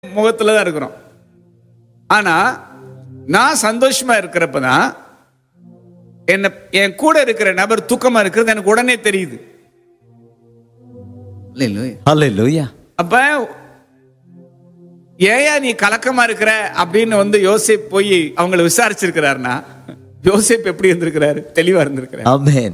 முகத்துல தான் இருக்கிறோம் ஆனா நான் சந்தோஷமா இருக்கிறப்ப தான் என்ன என் கூட இருக்கிற நபர் தூக்கமா இருக்கிறது எனக்கு உடனே தெரியுது Hallelujah. Hallelujah. அப்ப ஏயா நீ கலக்கமா இருக்கிற அப்படின்னு வந்து யோசேப் போய் அவங்கள விசாரிச்சிருக்கிறாருன்னா யோசேப் எப்படி இருந்திருக்கிறாரு தெளிவா இருந்திருக்கிறாரு Amen.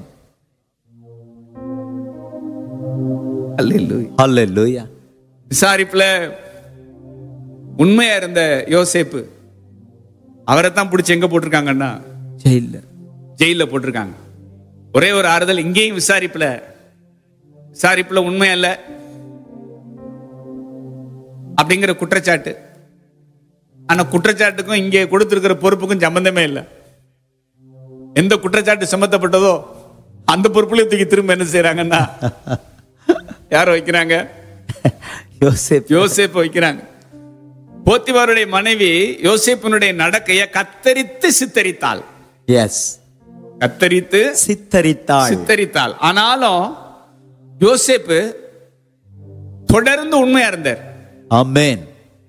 Hallelujah. Hallelujah. விசாரிப்புல உண்மையா இருந்த யோசேப்பு அவரை தான் பிடிச்சி எங்க போட்டிருக்காங்கன்னா ஜெயில்ல ஜெயில போட்டிருக்காங்க ஒரே ஒரு ஆறுதல் இங்கேயும் விசாரிப்புல விசாரிப்புல உண்மை அல்ல அப்படிங்கிற குற்றச்சாட்டு ஆனா குற்றச்சாட்டுக்கும் இங்கே கொடுத்திருக்கிற பொறுப்புக்கும் சம்பந்தமே இல்லை எந்த குற்றச்சாட்டு சுமத்தப்பட்டதோ அந்த பொறுப்புலயும் தூக்கி திரும்ப என்ன செய்யறாங்கன்னா யார வைக்கிறாங்க யோசேப் யோசேப்பு வைக்கிறாங்க போத்திவாருடைய மனைவி யோசேப்பினுடைய நடக்கைய கத்தரித்து சித்தரித்தாள் எஸ் கத்தரித்து சித்தரித்தாள் சித்தரித்தாள் ஆனாலும் யோசேப்பு தொடர்ந்து உண்மையா இருந்தார் ஆமென்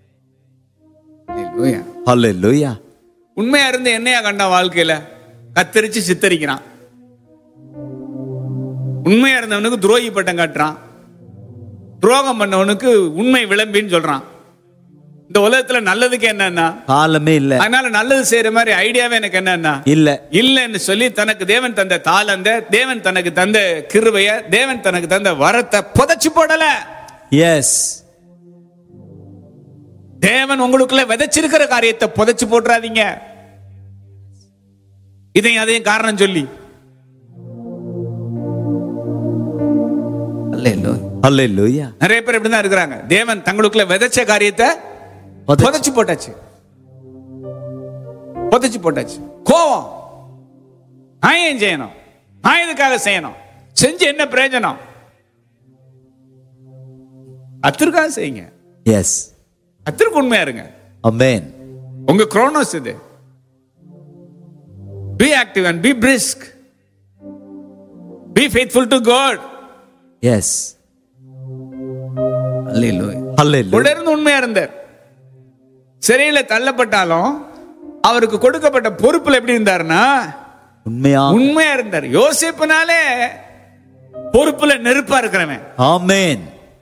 ஹalleluya உண்மையா இருந்து என்னையா கண்டான் வாழ்க்கையில கத்தரிச்சு சித்தரிக்கிறான் உண்மையா இருந்தவனுக்கு துரோகி பட்டம் காட்டுறான் துரோகம் பண்ணவனுக்கு உண்மை விளம்பின்னு சொல்றான் இந்த உலகத்துல நல்லதுக்கு என்னன்னா காலமே இல்ல அதனால நல்லது செய்யற மாதிரி ஐடியாவே எனக்கு என்னன்னா இல்ல இல்லைன்னு சொல்லி தனக்கு தேவன் தந்த தாளந்த தேவன் தனக்கு தந்த கிருபைய தேவன் தனக்கு தந்த வரத்தை புதைச்சு போடல எஸ் தேவன் உங்களுக்குள்ள விதைச்சிருக்கிற காரியத்தை புதைச்சு போட்டுறாதீங்க இதையும் அதையும் காரணம் சொல்லி ஹalleluya நிறைய பேர் இப்படிதான் இருக்கிறாங்க தேவன் தங்களுக்குள்ள விதைச்ச காரியத்தை புதைச்சு- புதைச்சு போட்டாச்சு புதைச்சு போட்டாச்சு கோவம் நான் ஏன் செய்யணும் நான் எதுக்காக செய்யணும் செஞ்சு என்ன பிரயோஜனம் கத்திற்காக செய்யுங்க எஸ் கத்திற்கு உண்மையா இருங்க ஆமென் உங்க குரோனோஸ் இது be active and be brisk be faithful to God yes ஹalleluya தொடர்ந்து உண்மையா இருந்தார் சிறையில தள்ளப்பட்டாலும் அவருக்கு கொடுக்கப்பட்ட பொறுப்புல எப்படி இருந்தாருன்னா உண்மையா உண்மையா இருந்தார் யோசிப்புனாலே பொறுப்புல நெருப்பா இருக்கிறவன் ஆமென்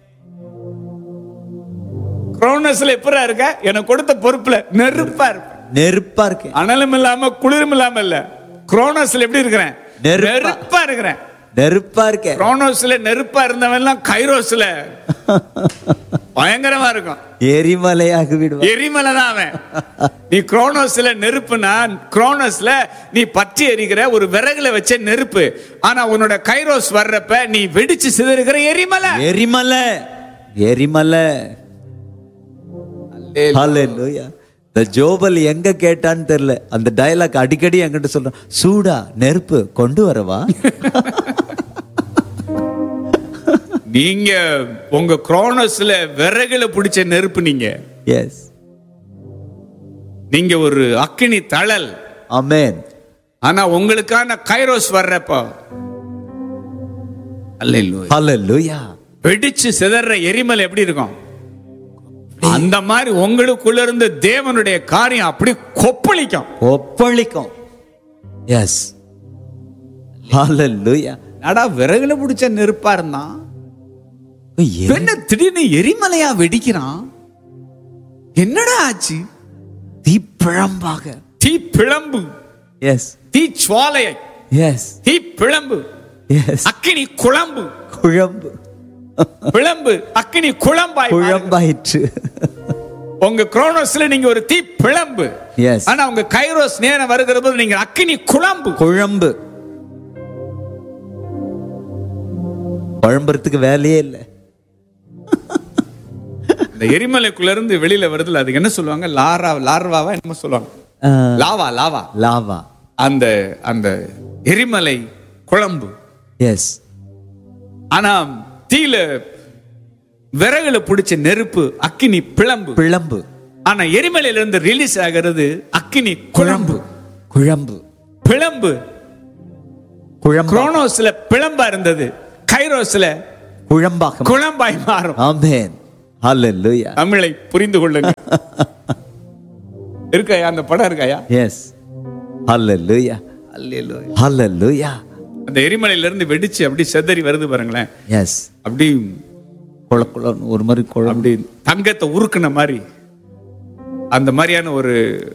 குரோனஸ்ல எப்பரா இருக்க எனக்கு கொடுத்த பொறுப்புல நெருப்பா இருப்பேன் நெருப்பா இருக்கு அனலும் இல்லாம குளிரும் இல்லாம இல்ல குரோனஸ்ல எப்படி இருக்கிறேன் நெருப்பா. நெருப்பா இருக்கிறேன் நெருப்பா இருக்கு குரோனோஸ்ல நெருப்பா இருந்தவன் எல்லாம் கைரோஸ்ல பயங்கரமா இருக்கும் எரிமலையாகி விடுவார் எரிமலை தான் அவன் நீ குரோனோஸ்ல நெருப்புனா குரோனோஸ்ல நீ பற்றி எரிகிற ஒரு விறகுல வச்ச நெருப்பு ஆனா உன்னோட கைரோஸ் வர்றப்ப நீ வெடிச்சு சிதறுகிற எரிமலை எரிமலை எரிமலை ஹalleluya இந்த ஜோபல் எங்க கேட்டான்னு தெரியல அந்த டயலாக் அடிக்கடி என்கிட்ட சொல்றான் சூடா நெருப்பு கொண்டு வரவா நீங்க உங்க குரோனோஸ்ல விறகுல பிடிச்ச நெருப்பு நீங்க எஸ் நீங்க ஒரு அக்கினி தழல் ஆமென் ஆனா உங்களுக்கான கைரோஸ் வர்றப்போ அல்லேலூயா ஹalleluya வெடிச்சு சிதற எரிமலை எப்படி இருக்கும் அந்த மாதிரி உங்களுக்குள்ள இருந்து தேவனுடைய காரியம் அப்படி கொப்பளிக்கும் ஒப்பளிக்கும் எஸ் ஹalleluya அடா விறகுல பிடிச்ச நெருப்பா இருந்தான் என்ன திடீர்னு எரிமலையா வெடிக்கிறான் என்னடா ஆச்சு தீப்பிழம்பாக தீ பிளம்பு எஸ் தீ சுவாலையை எஸ் தீ பிளம்பு எஸ் அக்கினி குழம்பு குழம்பு பிளம்பு அக்கினி குழம்பாய் மாறுங்க. குழம்பாயிற்று உங்க குரோனோஸ்ல நீங்க ஒரு தீ பிளம்பு எஸ் ஆனா உங்க கைரோஸ் நேரம் வருகிற போது நீங்க அக்கினி குழம்பு குழம்பு குழம்புறதுக்கு வேலையே இல்லை இந்த எரிமலைக்குள்ள இருந்து வெளியில வருதுல அதுக்கு என்ன சொல்லுவாங்க லாரா லார்வாவா என்னமோ சொல்லுவாங்க லாவா லாவா லாவா அந்த அந்த எரிமலை குழம்பு எஸ் ஆனா தீல விறகுல பிடிச்ச நெருப்பு அக்கினி பிளம்பு பிழம்பு ஆனா எரிமலையில இருந்து ரிலீஸ் ஆகிறது அக்கினி குழம்பு குழம்பு பிளம்பு குழம்பு குரோனோஸ்ல பிளம்பா இருந்தது கைரோஸ்ல குழம்பாக குழம்பாய் மாறும் ஆமென் ஹalleluya தமிழை புரிந்து கொள்ளுங்க இருக்காயா அந்த படம் இருக்காயா எஸ் ஹalleluya ஹalleluya அந்த எரிமலையில இருந்து வெடிச்சு அப்படி செதறி வருது பாருங்களேன் எஸ் அப்படி குள குளன்னு ஒரு மாதிரி குழம்பு அப்படி தங்கத்தை உருக்குன மாதிரி அந்த மாதிரியான ஒரு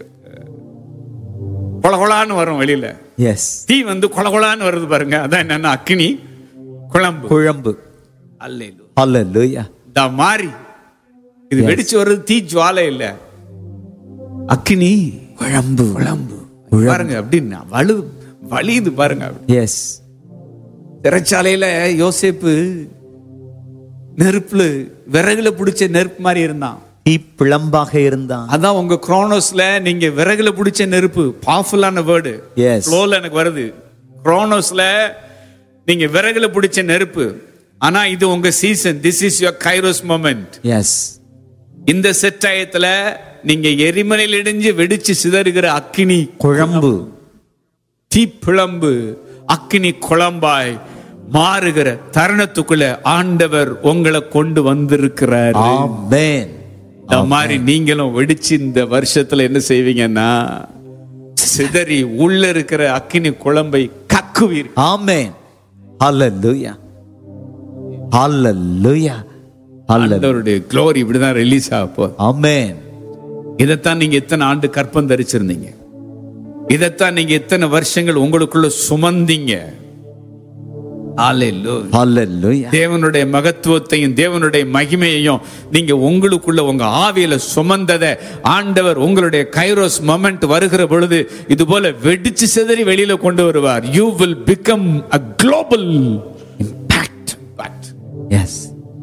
கொலகொலான்னு வரும் வெளியில எஸ் தீ வந்து கொலகொலான்னு வருது பாருங்க அதான் என்னன்னா அக்கினி குழம்பு குழம்பு அல்லேலூயா. ஹalleluya இந்த மாதிரி இது வெடிச்சு வர்றது தீ ஜுவாலை இல்ல அக்கினி குழம்பு குழம்பு பாருங்க அப்படின்னு வலு வலியுது பாருங்க எஸ் சிறைச்சாலையில யோசேப்பு நெருப்புல விறகுல பிடிச்ச நெருப்பு மாதிரி இருந்தான் தீ பிளம்பாக இருந்தான் அதான் உங்க குரோனோஸ்ல நீங்க விறகுல பிடிச்ச நெருப்பு பவர்ஃபுல்லான வேர்டு Yes. ஃப்ளோல எனக்கு வருது குரோனோஸ்ல நீங்க விறகுல பிடிச்ச நெருப்பு ஆனா இது உங்க season this is your kairos moment yes இந்த செட்டாயத்துல நீங்க எரிமலையில் இடிஞ்சு வெடிச்சு சிதறுகிற அக்கினி குழம்பு தீப்பிழம்பு அக்கினி குழம்பாய் மாறுகிற தருணத்துக்குள்ள ஆண்டவர் உங்களை கொண்டு வந்திருக்கிறார் ஆமென் இந்த மாதிரி நீங்களும் வெடிச்சு இந்த வருஷத்துல என்ன செய்வீங்கன்னா சிதறி உள்ள இருக்கிற அக்கினி குழம்பை கக்குவீர் ஆமென் ஹalleluya ஹalleluya ஹalleluya ஆண்டவருடைய க்ளோரி இப்படிதான் ரிலீஸ் ஆக போகுது ஆமென் இதைத்தான் நீங்க எத்தனை ஆண்டு கற்பம் தரிச்சிருந்தீங்க இதைத்தான் நீங்க எத்தனை வருஷங்கள் உங்களுக்குள்ள சுமந்தீங்க Hallelujah. ஹalleluya தேவனுடைய மகத்துவத்தையும் தேவனுடைய மகிமையையும் நீங்க உங்களுக்குள்ள உங்க ஆவியில சுமந்ததை ஆண்டவர் உங்களுடைய கைரோஸ் மொமெண்ட் வருகிற பொழுது இது போல வெடிச்சு சிதறி வெளியில கொண்டு வருவார் you will become a global impact yes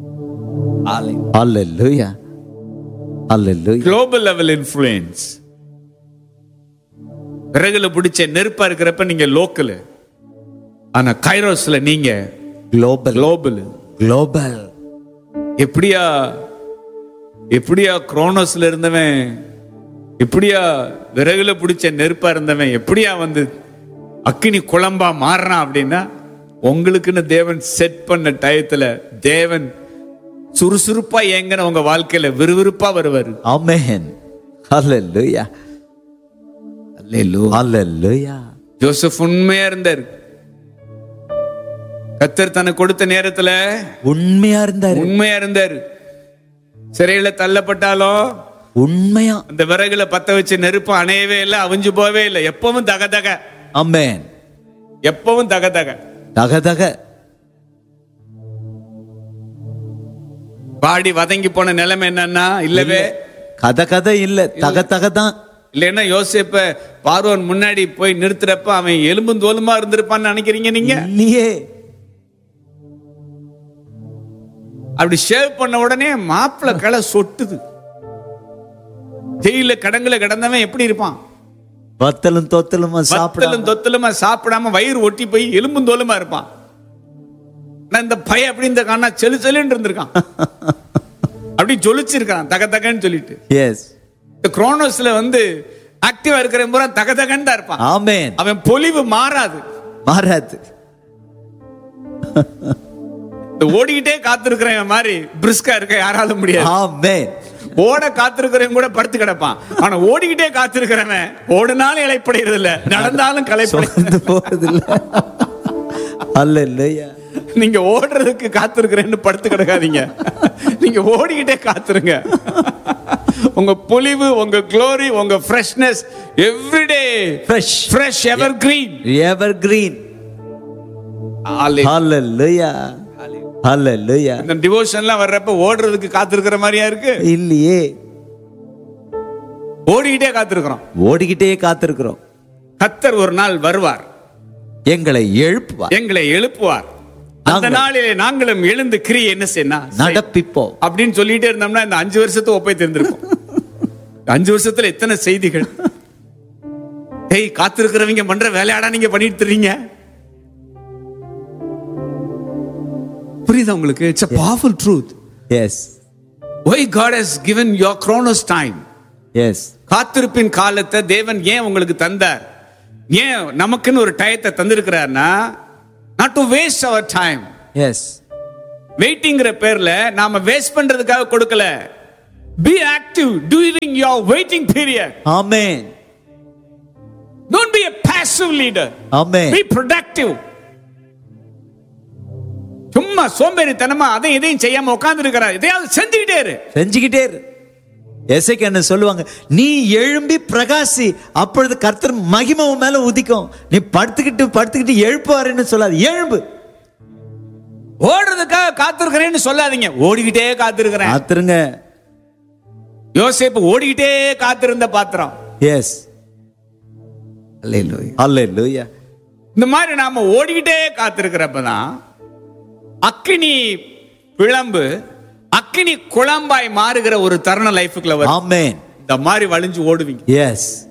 ஹalleluya ஹalleluya குளோபல் லெவல் இன்ஃப்ளூயன்ஸ் விறகுல பிடிச்ச நெருப்பா இருக்கிறப்ப நீங்க லோக்கல் ஆனா கைரோஸ்ல நீங்க குளோபல் குளோபல் குளோபல் எப்படியா எப்படியா குரோனோஸ்ல இருந்தவன் எப்படியா விறகுல பிடிச்ச நெருப்பா இருந்தவன் எப்படியா வந்து அக்கினி குழம்பா மாறுறான் அப்படின்னா உங்களுக்குன்னு தேவன் செட் பண்ண டயத்துல தேவன் சுறுசுறுப்பா ஏங்கின உங்க வாழ்க்கையில விறுவிறுப்பா வருவாரு ஆமென் ஹalleluya ஹalleluya ஜோசப் உண்மையா இருந்தார் கத்தர் தனக்கு கொடுத்த நேரத்துல உண்மையா இருந்தாரு உண்மையா இருந்தார் சிறையில தள்ளப்பட்டாலும் உண்மையா அந்த விறகுல பத்த வச்ச நெருப்பு அணையவே இல்லை அவிஞ்சு போவே இல்லை எப்பவும் தக தக ஆமென் எப்பவும் தக தக தக தக பாடி வதங்கி போன நிலைமை என்னன்னா இல்லவே கதை கதை இல்ல தக தக தான் இல்லைன்னா யோசிப்ப பார்வன் முன்னாடி போய் நிறுத்துறப்ப அவன் எலும்பும் தோலுமா இருந்திருப்பான்னு நினைக்கிறீங்க நீங்க இல்லையே அப்படி ஷேவ் பண்ண உடனே மாப்பிள களை சொட்டுது ஜெயில கடங்குல கிடந்தவன் எப்படி இருப்பான் வத்தலும் தொத்தலுமா சாப்பிட வத்தலும் தொத்தலுமா சாப்பிடாம வயிறு ஒட்டி போய் எலும்பும் தோலுமா இருப்பான் ஆனா இந்த பையன் அப்படி இந்த காணா செலு செலுன்னு இருந்திருக்கான் அப்படி ஜொலிச்சிருக்கான் தக தகன்னு சொல்லிட்டு எஸ் இந்த குரோனோஸ்ல வந்து ஆக்டிவா இருக்கிற பூரா தக தகன்னு தான் இருப்பான் ஆமென் அவன் பொலிவு மாறாது மாறாது இந்த ஓடிக்கிட்டே காத்திருக்கிறவன் மாதிரி பிரிஸ்கா இருக்க யாராலும் முடியாது ஆமென் ஓட காத்திருக்கிறவன் கூட படுத்து கிடப்பான் ஆனா ஓடிக்கிட்டே காத்திருக்கிறவன் ஓடினாலும் இலைப்படைகிறது இல்ல நடந்தாலும் களைப்படை சொந்து போறது இல்ல அல்ல நீங்க ஓடுறதுக்கு காத்திருக்கிறேன்னு படுத்து கிடக்காதீங்க நீங்க ஓடிக்கிட்டே காத்துருங்க உங்க பொலிவு உங்க க்ளோரி உங்க freshness everyday fresh fresh evergreen evergreen ஹalleluya ஹalleluya இந்த டிவோஷன்லாம் வர்றப்ப ஓடுறதுக்கு காத்திருக்கிற மாதிரியா இருக்கு இல்லையே ஓடிக்கிட்டே காத்திருக்கிறோம் ஓடிக்கிட்டே காத்திருக்கிறோம் கத்தர் ஒரு நாள் வருவார் எங்களை எழுப்புவார் எங்களை எழுப்புவார் அந்த நாங்கள். நாளிலே நாங்களும் எழுந்து கிரியை என்ன செய்யணும் நடப்பிப்போம் அப்படின்னு சொல்லிட்டே இருந்தோம்னா இந்த அஞ்சு வருஷத்தை ஒப்பை தெரிந்திருக்கும் இந்த அஞ்சு வருஷத்துல எத்தனை செய்திகள் ஏய் காத்திருக்கிறவங்க பண்ற வேலையாடா நீங்க பண்ணிட்டு இருக்கீங்க புரியுதா உங்களுக்கு it's a powerful truth yes why god has given your chronos time yes காத்திருப்பின் காலத்தை தேவன் ஏன் உங்களுக்கு தந்தார் ஏன் நமக்குன்னு ஒரு டயத்தை தந்திருக்கிறார்னா not to waste our time yes வெயிட்டிங்கிற பேர்ல நாம வேஸ்ட் பண்றதுக்காக கொடுக்கல be active during your waiting period amen don't be a passive leader amen be productive சும்மா சோம்பேறித்தனமா அதையும் இதையும் செய்யாம உட்கார்ந்து இருக்கிறார் இதையாவது செஞ்சுக்கிட்டே இரு செஞ்சுக்கிட்டே இரு எசைக்கு என்ன சொல்லுவாங்க நீ எழும்பி பிரகாசி அப்பொழுது கர்த்தர் மகிமை உன் மேல உதிக்கும் நீ படுத்துக்கிட்டு படுத்துக்கிட்டு எழுப்புவாருன்னு சொல்லாது எழும்பு ஓடுறதுக்காக காத்திருக்கிறேன்னு சொல்லாதீங்க ஓடிக்கிட்டே காத்திருக்கிறேன் ஆத்துருங்க யோசேப்பு ஓடிக்கிட்டே காத்திருந்த பாத்திரம் எஸ் அல்லேலூயா இந்த மாதிரி நாம ஓடிக்கிட்டே காத்திருக்கிறப்பதான் அக்கினி பிளம்பு அக்கினி குழம்பாய் மாறுகிற ஒரு தருண லைஃபுக்குள்ள வரும் ஆமென் இந்த மாதிரி வழிஞ்சு ஓடுவீங்க எஸ்